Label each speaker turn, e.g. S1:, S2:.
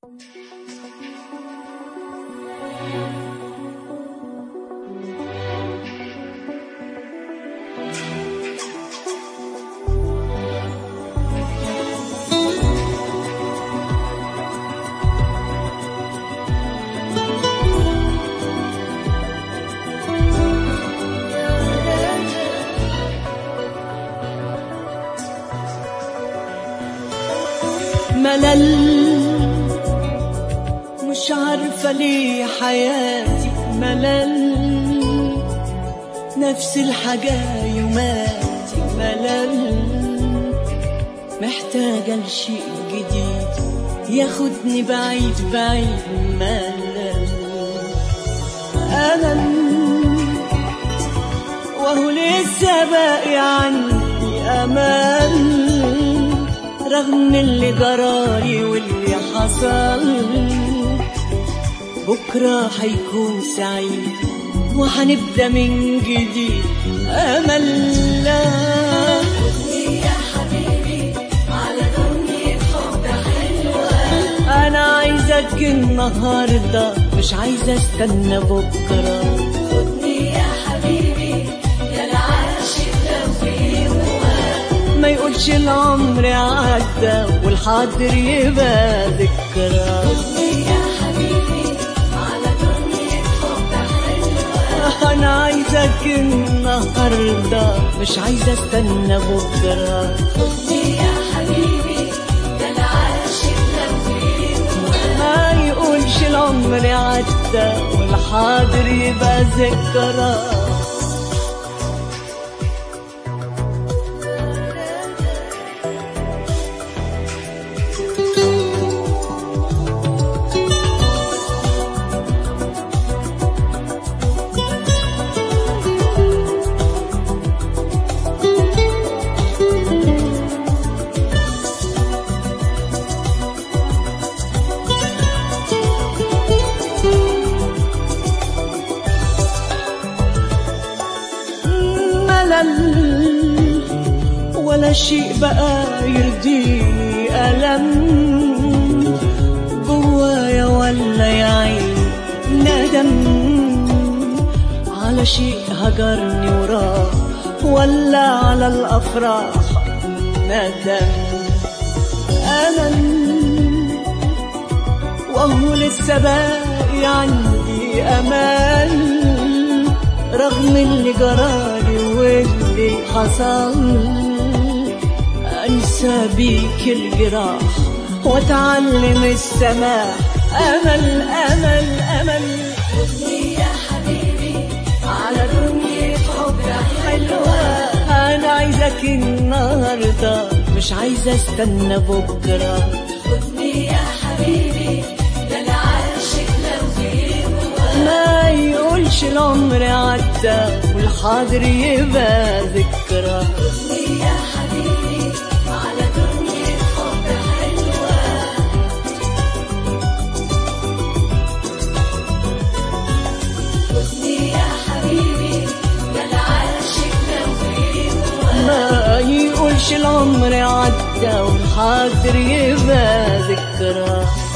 S1: ملل مش عارفة ليه حياتي ملل نفس الحاجة يوماتي ملل محتاجة لشيء جديد ياخدني بعيد بعيد ملل ألم وهو لسه باقي عندي أمل رغم اللي جرالي واللي حصل بكرة هيكون سعيد وهنبدأ من جديد أمل لا
S2: يا حبيبي على دنيا حب حلوة
S1: أنا عايزك النهاردة مش عايزة استنى بكرة
S2: خدني يا حبيبي يا العاشق لو في يوم
S1: ما يقولش العمر عدى والحاضر يبقى ذكرى
S2: خدني يا حبيبي على دنيا حب حلوة
S1: أنا عايزك النهاردة مش عايزة استنى بكرة
S2: خدني يا حبيبي يا العاشق لو في يوم
S1: ما يقولش العمر عدى والحاضر يبقى ذكرى ملل ولا شيء بقى يرضيني ألم جوايا ولا يا عين ندم على شيء هجرني وراه ولا على الأفراح ندم ألم وهو لسه باقي عندي أمل رغم اللي جرالي واللي حصل أنسى بيك الجراح وأتعلم السماح أمل أمل أمل
S2: خدني يا حبيبي على دنيا حب حلوة
S1: أنا عايزك النهاردة مش عايزة استنى بكرة
S2: خدني يا حبيبي يا العاشق لو في يوم
S1: ما يقولش العمر عدى والحاضر يبقى ذكرى
S2: خدني يا حبيبي على دنيا حب حلوة خدني يا حبيبي يا العاشق لو في يوم
S1: ما يقولش العمر عدى والحاضر يبقى ذكرى